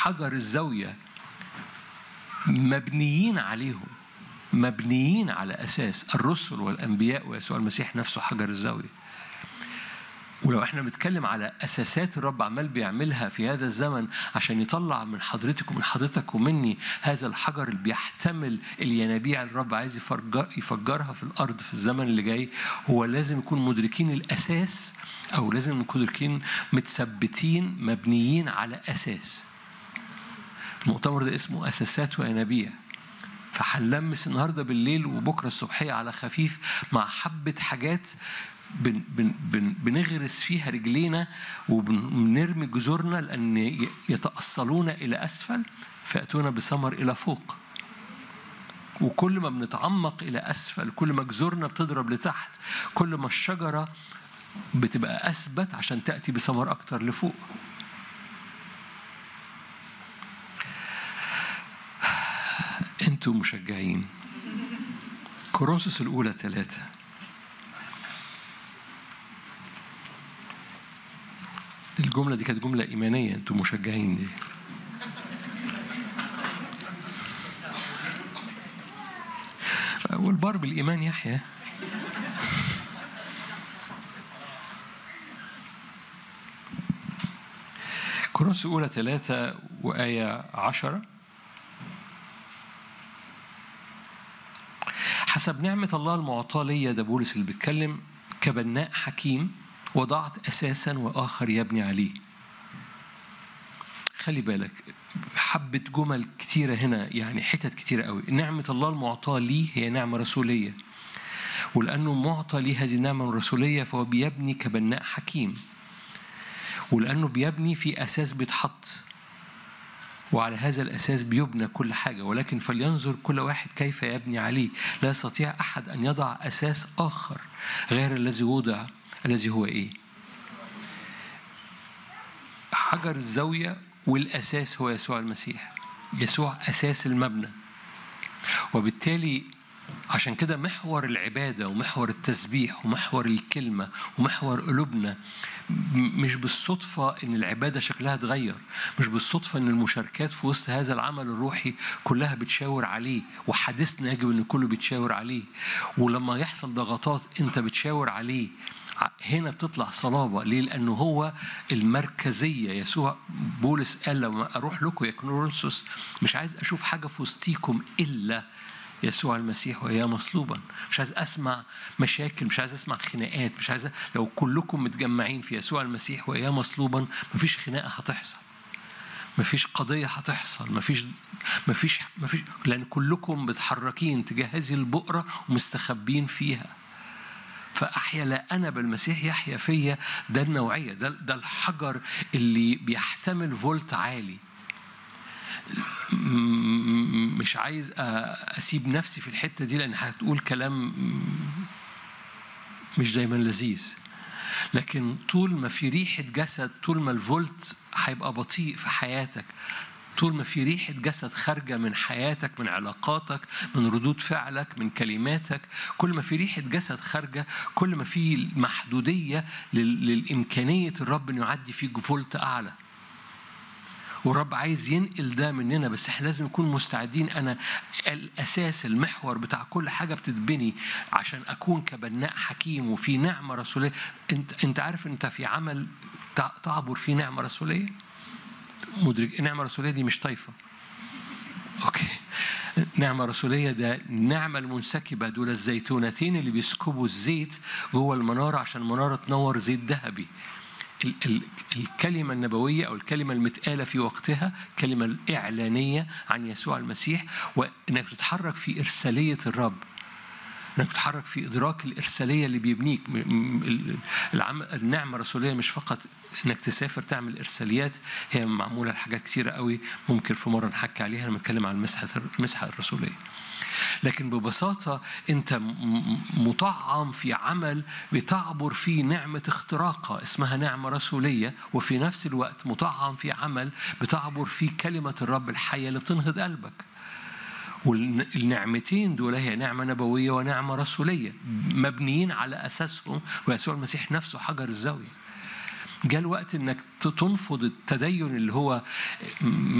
حجر الزاوية مبنيين عليهم مبنيين على أساس الرسل والأنبياء ويسوع المسيح نفسه حجر الزاوية ولو احنا بنتكلم على اساسات الرب عمال بيعملها في هذا الزمن عشان يطلع من حضرتك ومن حضرتك ومني هذا الحجر اللي بيحتمل الينابيع اللي الرب عايز يفجر يفجرها في الارض في الزمن اللي جاي هو لازم يكون مدركين الاساس او لازم نكون مدركين متثبتين مبنيين على اساس المؤتمر ده اسمه اساسات وينابيع فهنلمس النهارده بالليل وبكره الصبحيه على خفيف مع حبه حاجات بن بن بن بنغرس فيها رجلينا وبنرمي جذورنا لأن يتأصلون إلى أسفل فيأتون بثمر إلى فوق وكل ما بنتعمق إلى أسفل كل ما جذورنا بتضرب لتحت كل ما الشجرة بتبقى أثبت عشان تأتي بثمر أكتر لفوق أنتوا مشجعين كورنثوس الأولى ثلاثة الجملة دي كانت جملة إيمانية أنتوا مشجعين دي والبار بالإيمان يحيى كورنثوس الأولى ثلاثة وآية عشرة حسب نعمة الله المعطاة ليا ده بولس اللي بيتكلم كبناء حكيم وضعت أساسا وآخر يبني عليه خلي بالك حبة جمل كتيرة هنا يعني حتت كتيرة قوي نعمة الله المعطاة لي هي نعمة رسولية ولأنه معطى لي هذه النعمة الرسولية فهو بيبني كبناء حكيم ولأنه بيبني في أساس بيتحط وعلى هذا الأساس بيبنى كل حاجة ولكن فلينظر كل واحد كيف يبني عليه لا يستطيع أحد أن يضع أساس آخر غير الذي وضع الذي هو ايه حجر الزاويه والاساس هو يسوع المسيح يسوع اساس المبنى وبالتالي عشان كده محور العباده ومحور التسبيح ومحور الكلمه ومحور قلوبنا مش بالصدفه ان العباده شكلها اتغير مش بالصدفه ان المشاركات في وسط هذا العمل الروحي كلها بتشاور عليه وحديثنا يجب ان كله بيتشاور عليه ولما يحصل ضغطات انت بتشاور عليه هنا بتطلع صلابة ليه؟ لأنه هو المركزية يسوع بولس قال لما أروح لكم يا كورنثوس مش عايز أشوف حاجة في وسطيكم إلا يسوع المسيح وإياه مصلوبا مش عايز أسمع مشاكل مش عايز أسمع خناقات مش عايز لو كلكم متجمعين في يسوع المسيح وإياه مصلوبا مفيش خناقة هتحصل مفيش قضية هتحصل مفيش مفيش مفيش لأن كلكم متحركين تجاه هذه البؤرة ومستخبين فيها فأحيا لا أنا بالمسيح يحيا فيا ده النوعية ده, ده الحجر اللي بيحتمل فولت عالي مش عايز أسيب نفسي في الحتة دي لأن هتقول كلام مش دايما لذيذ لكن طول ما في ريحة جسد طول ما الفولت هيبقى بطيء في حياتك طول ما في ريحة جسد خارجة من حياتك من علاقاتك من ردود فعلك من كلماتك كل ما في ريحة جسد خارجة كل ما في محدودية للإمكانية الرب إنه يعدي فيك فولت أعلى والرب عايز ينقل ده مننا بس احنا لازم نكون مستعدين انا الاساس المحور بتاع كل حاجه بتتبني عشان اكون كبناء حكيم وفي نعمه رسوليه انت انت عارف انت في عمل تعبر فيه نعمه رسوليه مدرك النعمه الرسوليه دي مش طايفه اوكي نعمة رسولية ده النعمة المنسكبة دول الزيتونتين اللي بيسكبوا الزيت جوه المنارة عشان المنارة تنور زيت ذهبي ال- ال- الكلمة النبوية أو الكلمة المتقالة في وقتها الكلمة الإعلانية عن يسوع المسيح وإنك تتحرك في إرسالية الرب انك تتحرك في ادراك الارساليه اللي بيبنيك العم... النعمه الرسوليه مش فقط انك تسافر تعمل ارساليات هي معموله لحاجات كثيره قوي ممكن في مره نحكي عليها لما نتكلم عن المسحه المسحه الرسوليه لكن ببساطة أنت مطعم في عمل بتعبر فيه نعمة اختراقة اسمها نعمة رسولية وفي نفس الوقت مطعم في عمل بتعبر فيه كلمة الرب الحية اللي بتنهض قلبك والنعمتين دول هي نعمة نبوية ونعمة رسولية مبنيين على أساسهم ويسوع المسيح نفسه حجر الزاوية جاء الوقت انك تنفض التدين اللي هو